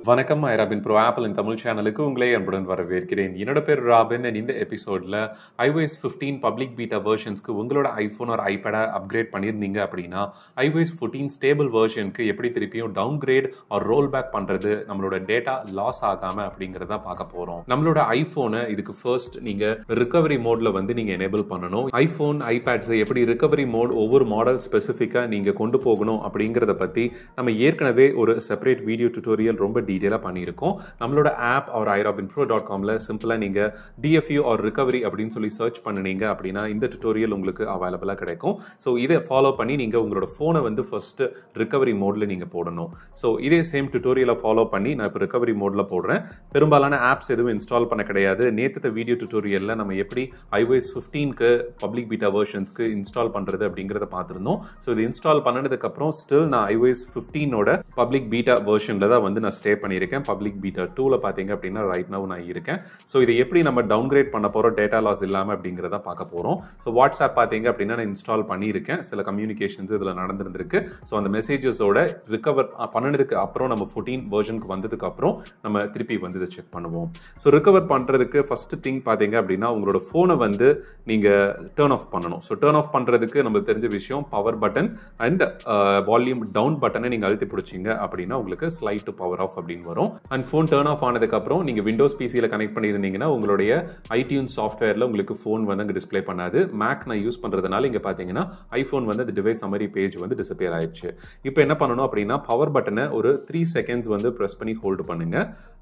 வணக்கம் I Robin bro Apple in Tamil சேனலுக்கு உங்களே அன்புடன் வரவேற்கிறேன் என்னோட பேர் ராபின் and இந்த எபிசோடில் iOS 15 பப்ளிக் பீட்டா வெர்ஷன்ஸ்க்கு உங்களோட ஐஃபோன் ஒரு ஐபேடை அப்கிரேட் பண்ணியிருந்தீங்க அப்படின்னா iOS 14 ஸ்டேபிள் வெர்ஷனுக்கு எப்படி திருப்பியும் downgrade or roll back பண்ணுறது நம்மளோட டேட்டா லாஸ் ஆகாமல் அப்படிங்கிறத பார்க்க போகிறோம் நம்மளோட ஐஃபோனை இதுக்கு ஃபர்ஸ்ட் நீங்கள் ரிகவரி மோடில் வந்து நீங்கள் எனேபிள் பண்ணணும் ஐஃபோன் ஐபேட்ஸை எப்படி ரிகவரி மோட் ஒவ்வொரு மாடல் ஸ்பெசிஃபிக்காக நீங்கள் கொண்டு போகணும் அப்படிங்கிறத பற்றி நம்ம ஏற்கனவே ஒரு செப்பரேட் வீடியோ டுட்டோரியல் ரொம்ப டீட்டெயிலாக பண்ணியிருக்கோம் நம்மளோட app our iRobin bro dot com சிம்பிளாக நீங்கள் டிஎஃப்யூ ஆர் ரிகவரி அப்படின்னு சொல்லி சர்ச் பண்ணினீங்க அப்படின்னா இந்த டுட்டோரியல் உங்களுக்கு அவைலபிளாக கிடைக்கும் ஸோ இதை ஃபாலோ பண்ணி நீங்கள் உங்களோட ஃபோனை வந்து ஃபர்ஸ்ட் ரிகவரி மோடில் நீங்கள் போடணும் ஸோ இதே சேம் டுட்டோரியலை ஃபாலோ பண்ணி நான் இப்போ ரிகவரி மோடில் போடுறேன் பெரும்பாலான ஆப்ஸ் எதுவும் இன்ஸ்டால் பண்ண கிடையாது நேற்று வீடியோ டுட்டோரியலில் நம்ம எப்படி iOS 15க்கு பப்ளிக் பீட்டா வெர்ஷன்ஸ்க்கு இன்ஸ்டால் பண்ணுறது அப்படிங்கிறத பார்த்துருந்தோம் ஸோ இது இன்ஸ்டால் பண்ணதுக்கப்புறம் ஸ்டில் நான் iOS 15ஓட பப்ளிக் பீட்டா வெர்ஷனில் தான் வந்து நான் ஸ்டே பண்ணியிருக்கேன் பப்ளிக் பீட்டா டூவில் பார்த்தீங்க அப்படின்னா ரைட் நவ் நான் இருக்கேன் ஸோ இதை எப்படி நம்ம டவுன்கிரேட் பண்ண போகிறோம் டேட்டா லாஸ் இல்லாமல் அப்படிங்கிறத பார்க்க போகிறோம் ஸோ வாட்ஸ்அப் பார்த்தீங்க அப்படின்னா நான் இன்ஸ்டால் பண்ணியிருக்கேன் சில கம்யூனிகேஷன்ஸ் இதில் நடந்திருந்திருக்கு ஸோ அந்த மெசேஜஸோட ரிகவர் பண்ணதுக்கு அப்புறம் நம்ம ஃபோர்டீன் வெர்ஷனுக்கு வந்ததுக்கு அப்புறம் நம்ம திருப்பி வந்து இதை செக் பண்ணுவோம் ஸோ ரிகவர் பண்ணுறதுக்கு ஃபர்ஸ்ட் திங் பார்த்தீங்க அப்படின்னா உங்களோட ஃபோனை வந்து நீங்கள் டேர்ன் ஆஃப் பண்ணணும் ஸோ டேர்ன் ஆஃப் பண்ணுறதுக்கு நம்மளுக்கு தெரிஞ்ச விஷயம் power button and volume down பட்டனை நீங்கள் அழுத்தி பிடிச்சிங்க அப்படின்னா உங்களுக்கு ஸ்லைட் டு பவர் ஆஃப் அப்படின்னு வரும் அண்ட் ஃபோன் டேர்ன் ஆஃப் ஆனதுக்கப்புறம் நீங்கள் விண்டோஸ் பிசியில் கனெக்ட் பண்ணியிருந்தீங்கன்னா உங்களுடைய ஐடியூன் சாஃப்ட்வேரில் உங்களுக்கு ஃபோன் வந்து அங்கே டிஸ்ப்ளே பண்ணாது மேக் நான் யூஸ் பண்ணுறதுனால இங்கே பார்த்தீங்கன்னா ஐஃபோன் வந்து அந்த டிவைஸ் சம்மரி பேஜ் வந்து டிசப்பியர் ஆயிடுச்சு இப்போ என்ன பண்ணணும் அப்படின்னா பவர் பட்டனை ஒரு த்ரீ செகண்ட்ஸ் வந்து ப்ரெஸ் பண்ணி ஹோல்டு பண்ணுங்க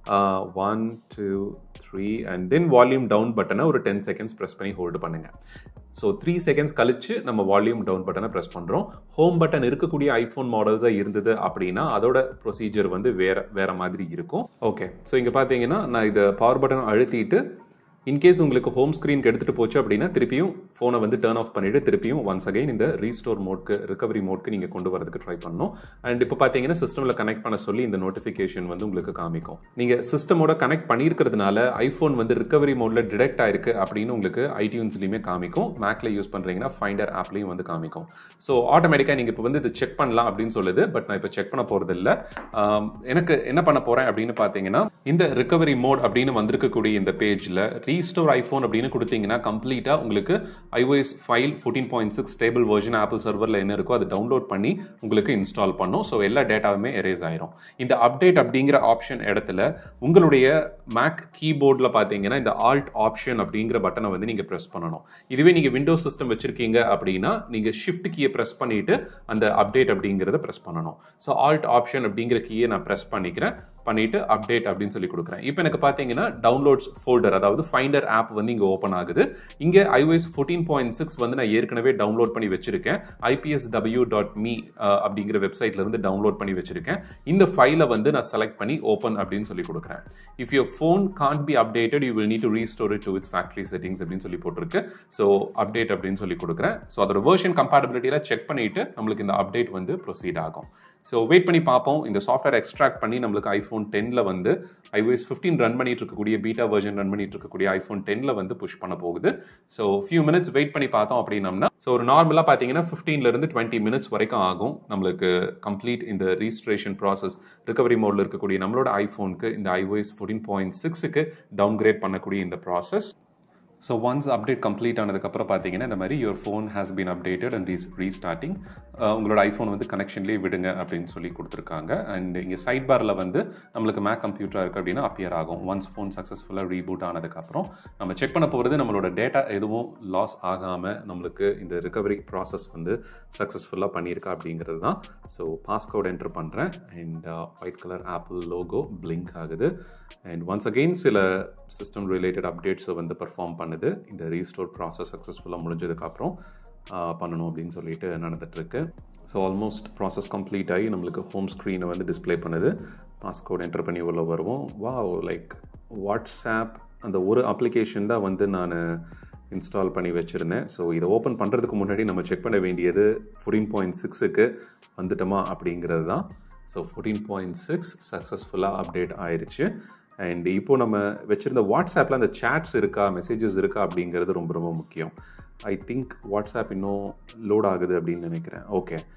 one two three and then volume down பட்டனை ஒரு டென் செகண்ட்ஸ் ப்ரெஸ் பண்ணி ஹோல்டு பண்ணுங்க ஸோ த்ரீ செகண்ட்ஸ் கழிச்சு நம்ம வால்யூம் டவுன் பட்டனை ப்ரெஸ் பண்ணுறோம் ஹோம் பட்டன் இருக்கக்கூடிய ஐஃபோன் மாடல்ஸாக இருந்தது அப்படின்னா அதோட ப்ரொசீஜர் வந்து வேற வேற மாதிரி இருக்கும் ஓகே ஸோ இங்கே பார்த்தீங்கன்னா நான் இதை பவர் பட்டன் அழுத்திட்டு இன்கேஸ் உங்களுக்கு ஹோம் ஸ்க்ரீனுக்கு எடுத்துகிட்டு போச்சு அப்படின்னா திருப்பியும் ஃபோனை வந்து டேர்ன் ஆஃப் பண்ணிவிட்டு திருப்பியும் ஒன்ஸ் அகைன் இந்த ரீஸ்டோர் மோட்க்கு ரிகவரி மோட்க்கு நீங்கள் கொண்டு வரதுக்கு ட்ரை பண்ணணும் அண்ட் இப்போ பார்த்தீங்கன்னா சிஸ்டமில் கனெக்ட் பண்ண சொல்லி இந்த நோட்டிஃபிகேஷன் வந்து உங்களுக்கு காமிக்கும் நீங்கள் சிஸ்டமோட கனெக்ட் பண்ணியிருக்கிறதுனால ஐஃபோன் வந்து ரிகவரி மோடில் டிடெக்ட் ஆயிருக்கு அப்படின்னு உங்களுக்கு ஐடியூன்ஸ்லையுமே காமிக்கும் மேக்ல யூஸ் பண்ணுறீங்கன்னா ஃபைண்டர் ஆப்லையும் வந்து காமிக்கும் ஸோ ஆட்டோமேட்டிக்காக நீங்கள் இப்போ வந்து இது செக் பண்ணலாம் அப்படின்னு சொல்லுது பட் நான் இப்போ செக் பண்ண போகிறது இல்லை எனக்கு என்ன பண்ண போகிறேன் அப்படின்னு பார்த்தீங்கன்னா இந்த ரிகவரி மோட் அப்படின்னு வந்திருக்கக்கூடிய இந்த பேஜில் ரீஸ்டோர் ஐஃபோன் அப்படின்னு கொடுத்தீங்கன்னா கம்ப்ளீட்டாக உங்களுக்கு iOS file fourteen point six stable version Apple சர்வரில் என்ன இருக்கோ அதை டவுன்லோட் பண்ணி உங்களுக்கு இன்ஸ்டால் பண்ணும் ஸோ எல்லா டேட்டாவுமே எரேஸ் ஆயிரும் இந்த அப்டேட் அப்படிங்கிற ஆப்ஷன் இடத்துல உங்களுடைய மேக் கீபோர்டில் பார்த்தீங்கன்னா இந்த ஆல்ட் ஆப்ஷன் அப்படிங்கிற பட்டனை வந்து நீங்கள் ப்ரெஸ் பண்ணணும் இதுவே நீங்கள் விண்டோஸ் சிஸ்டம் வச்சிருக்கீங்க அப்படின்னா நீங்கள் ஷிஃப்ட் கீயை ப்ரெஸ் பண்ணிட்டு அந்த அப்டேட் அப்படிங்கிறத ப்ரெஸ் பண்ணணும் ஸோ ஆல்ட் ஆப்ஷன் அப்படிங்கிற கீயை நான் ப்ரெஸ் பண்ணிக்கிறேன் பண்ணிட்டு அப்டேட் அப்படின்னு சொல்லி கொடுக்குறேன் இப்போ எனக்கு பார்த்தீங்கன்னா டவுன்லோட்ஸ் ஃபோல்டர் அதாவது ஃபைண்டர் ஆப் வந்து இங்கே ஓப்பன் ஆகுது இங்கே iOS ஃபோர்டீன் பாயிண்ட் சிக்ஸ் வந்து நான் ஏற்கனவே டவுன்லோட் பண்ணி வச்சிருக்கேன் ஐபிஎஸ் டபிள்யூ டாட் மீ அப்படிங்கிற வெப்சைட்ல இருந்து டவுன்லோட் பண்ணி வச்சிருக்கேன் இந்த ஃபைலை வந்து நான் செலக்ட் பண்ணி ஓப்பன் அப்படின்னு சொல்லி கொடுக்குறேன் if your phone can't be updated you will need to restore it to its factory settings அப்படின்னு சொல்லி போட்டிருக்கு ஸோ அப்டேட் அப்படின்னு சொல்லி கொடுக்குறேன் ஸோ அதோட வேர்ஷன் கம்பேட்டபிலிட்டியில் செக் பண்ணிட்டு நம்மளுக்கு இந்த அப்டேட் வந்து ப்ரொசீட் ஆகும் ஸோ வெயிட் பண்ணி பார்ப்போம் இந்த சாஃப்ட்வேர் எக்ஸ்ட்ராக்ட் பண்ணி நம்மளுக்கு ஐஃபோன் டென்னில் வந்து ஐஓஎஸ் ஃபிஃப்டீன் ரன் பண்ணிட்டு இருக்கக்கூடிய பீட்டா வெர்ஷன் ரன் பண்ணிட்டு இருக்கக்கூடிய ஐஃபோன் டென்னில் வந்து புஷ் பண்ண போகுது ஸோ ஃபியூ மினிட்ஸ் வெயிட் பண்ணி பார்த்தோம் அப்படின்னம்னா ஸோ ஒரு நார்மலாக பார்த்தீங்கன்னா ஃபிஃப்டீன்லேருந்து டுவெண்ட்டி மினிட்ஸ் வரைக்கும் ஆகும் நம்மளுக்கு கம்ப்ளீட் இந்த ரீஸ்ட்ரேஷன் ப்ராசஸ் ரிகவரி மோடில் இருக்கக்கூடிய நம்மளோட ஐஃபோனுக்கு இந்த ஐஓஎஸ் ஃபோர்டீன் பாயிண்ட் சிக்ஸுக்கு டவுன்கிரேட் பண்ணக்கூடிய இந்த process so once update complete ஆனதுக்கப்புறம் பார்த்தீங்கன்னா இந்த மாதிரி your phone has been updated and ரீஸ் ரீஸ்டார்டிங் உங்களோட ஐஃபோன் வந்து கனெக்ஷன்லேயே விடுங்க அப்படின்னு சொல்லி கொடுத்துருக்காங்க அண்ட் இங்கே சைட் பாரில் வந்து நம்மளுக்கு மேக் கம்ப்யூட்டராக இருக்குது அப்படின்னா அப்பியர் ஆகும் ஒன்ஸ் ஃபோன் சக்ஸஸ்ஃபுல்லாக ரீபூட் ஆனதுக்கப்புறம் நம்ம செக் பண்ண போகிறது நம்மளோட டேட்டா எதுவும் லாஸ் ஆகாமல் நம்மளுக்கு இந்த ரிகவரி ப்ராசஸ் வந்து சக்ஸஸ்ஃபுல்லாக பண்ணியிருக்கா அப்படிங்கிறது தான் ஸோ பாஸ்கோட் என்ட்ரு பண்ணுறேன் and white colour Apple logo blink ஆகுது அண்ட் ஒன்ஸ் அகெயின் சில சிஸ்டம் ரிலேட்டட் அப்டேட்ஸை வந்து பர்ஃபார்ம் பண்ணுது இந்த ரீஸ்டோர் ப்ராசஸ் சக்ஸஸ்ஃபுல்லாக முடிஞ்சதுக்கப்புறம் பண்ணணும் அப்படின்னு சொல்லிட்டு நடந்துகிட்ருக்கு ஸோ ஆல்மோஸ்ட் ப்ராசஸ் கம்ப்ளீட் ஆகி நம்மளுக்கு ஹோம் ஸ்க்ரீனை வந்து டிஸ்பிளே பண்ணுது பாஸ்கோட் என்டர் பண்ணி உள்ள வருவோம் வா லைக் வாட்ஸ்ஆப் அந்த ஒரு அப்ளிகேஷன் தான் வந்து நான் இன்ஸ்டால் பண்ணி வச்சுருந்தேன் ஸோ இதை ஓப்பன் பண்ணுறதுக்கு முன்னாடி நம்ம செக் பண்ண வேண்டியது ஃபோர்டீன் பாயிண்ட் சிக்ஸுக்கு வந்துட்டோமா அப்படிங்கிறது தான் ஸோ ஃபோர்டீன் பாயிண்ட் சிக்ஸ் சக்ஸஸ்ஃபுல்லாக அப்டேட் ஆயிடுச்சு அண்ட் இப்போ நம்ம வச்சுருந்த வாட்ஸ்அப்பில் அந்த சேட்ஸ் இருக்கா மெசேஜஸ் இருக்கா அப்படிங்கிறது ரொம்ப ரொம்ப முக்கியம் ஐ திங்க் வாட்ஸ்அப் இன்னும் லோட் ஆகுது அப்படின்னு நினைக்கிறேன் ஓகே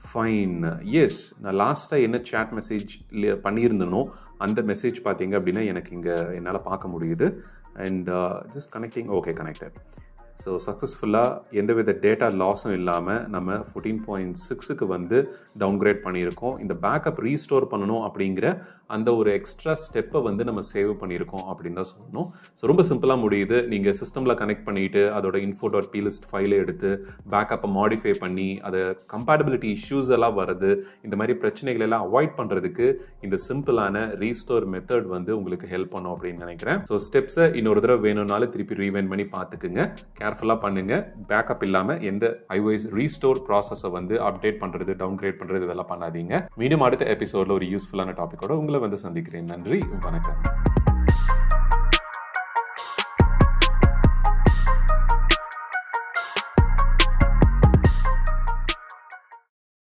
ஃபைன் எஸ் நான் லாஸ்ட்டாக என்ன சேட் மெசேஜ் பண்ணியிருந்தனோ அந்த மெசேஜ் பார்த்தீங்க அப்படின்னா எனக்கு இங்கே என்னால் பார்க்க முடியுது and just connecting okay connected so சக்ஸஸ்ஃபுல்லாக எந்தவித டேட்டா லாஸும் இல்லாமல் நம்ம ஃபோர்டீன் பாயிண்ட் சிக்ஸுக்கு வந்து டவுன்கிரேட் பண்ணியிருக்கோம் இந்த பேக்கப் ரீஸ்டோர் பண்ணணும் அப்படிங்கிற அந்த ஒரு எக்ஸ்ட்ரா ஸ்டெப்பை வந்து நம்ம சேவ் பண்ணியிருக்கோம் அப்படின்னு தான் சொல்லணும் ஸோ ரொம்ப சிம்பிளாக முடியுது நீங்கள் சிஸ்டமில் கனெக்ட் பண்ணிவிட்டு அதோட இன்ஃபோ டாட் பிலிஸ்ட் ஃபைலை எடுத்து பேக்கப்பை மாடிஃபை பண்ணி அதை கம்பேட்டபிலிட்டி இஷ்யூஸ் எல்லாம் வருது இந்த மாதிரி பிரச்சனைகள் எல்லாம் அவாய்ட் பண்ணுறதுக்கு இந்த சிம்பிளான ரீஸ்டோர் மெத்தட் வந்து உங்களுக்கு ஹெல்ப் பண்ணும் அப்படின்னு நினைக்கிறேன் ஸோ ஸ்டெப்ஸை இன்னொரு தடவை வேணும்னாலும் திருப்பி ரீவைன் பண்ணி பார்த்துக்குங்க கேர்ஃபுல்லாக பண்ணுங்க பேக்கப் இல்லாமல் எந்த ஐஓஎஸ் ரீஸ்டோர் ப்ராசஸை வந்து அப்டேட் பண்ணுறது டவுன்கிரேட் பண்ணுறது இதெல்லாம் பண்ணாதீங்க மீண்டும் அடுத்த எபிசோடில் ஒரு யூஸ்ஃபுல்லான டாப்பிக்கோட உங்களை வந்து சந்திக்கிறேன் நன்றி வணக்கம்